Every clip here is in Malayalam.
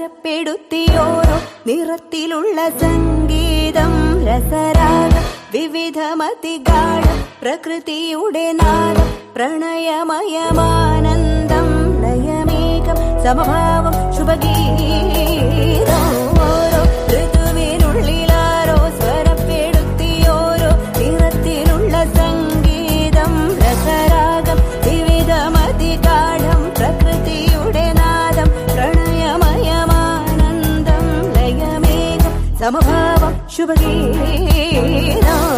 സ്വരപ്പെടുത്തിയോരോ നിറത്തിലുള്ള സംഗീതം രസരാഗം വിവിധമതിഗാഠം പ്രകൃതിയുടെ നാദം പ്രണയമയമാനന്ദം ലയമേകം സമഭാവം ശുഭഗീതം ഓരോ ഋതുവിനുള്ളിലാരോ സ്വരപ്പെടുത്തിയോരോ നിറത്തിലുള്ള സംഗീതം രസരാഗം വിവിധമതിഗാഠം പ്രകൃതിയുടെ നാദം പ്രണയമയമാനന്ദം ലയമേകം സമഭാവം ശുഭഗീതം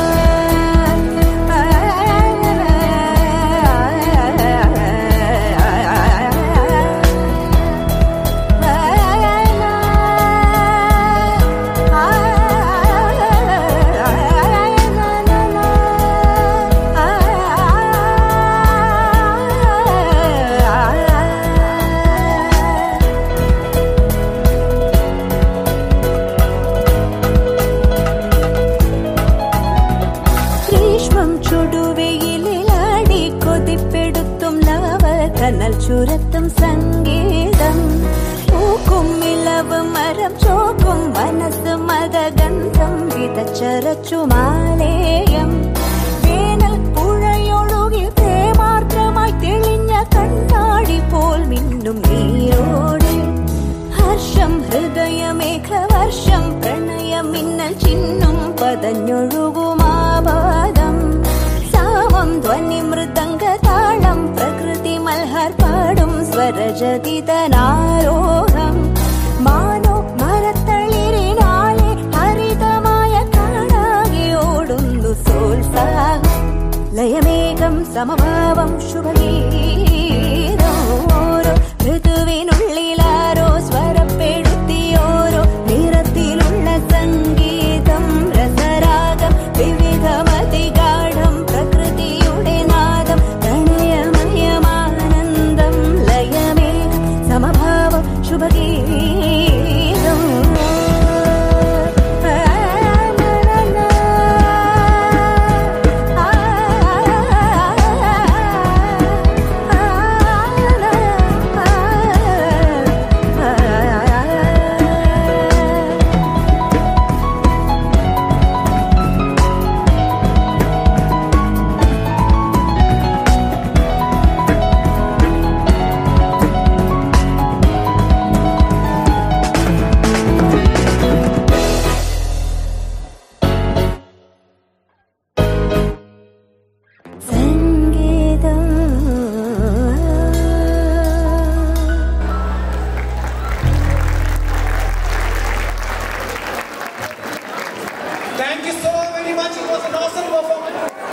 ഗ്രീഷ്മം ചുടുവെയിലാടി കൊതിപ്പെടുത്തും ലവ കനൽ ചുരത്തും സംഗീതം പൂക്കും ഇലവ് മരം ചോക്കും മനസ്സ് മതഗന്ധം വിതച്ചരച്ചു മാലേയം വേനൽ പുഴയൊഴുകി പ്രേമാർദ്രമായി തെളിഞ്ഞ കണ്ണാടി പോൽ മിന്നും നീരോടെ ഹർഷം ഹൃദയമേഘവർഷം പ്രണയമിന്നൽ ചിന്നും പതഞ്ഞൊഴുകുമാപാദം സാമം ധ്വനി മൃദംഗതാളം പ്രകൃതി മൽഹർ പാടും സ്വരജതിതനാരോഹം മാനോ മരത്തളിരിനാലെ ഹരിതമായ കാണാകെ ഓടുന്നു സോത്സാഹം ലയമേകം സമഭാവം ശുഭഗീ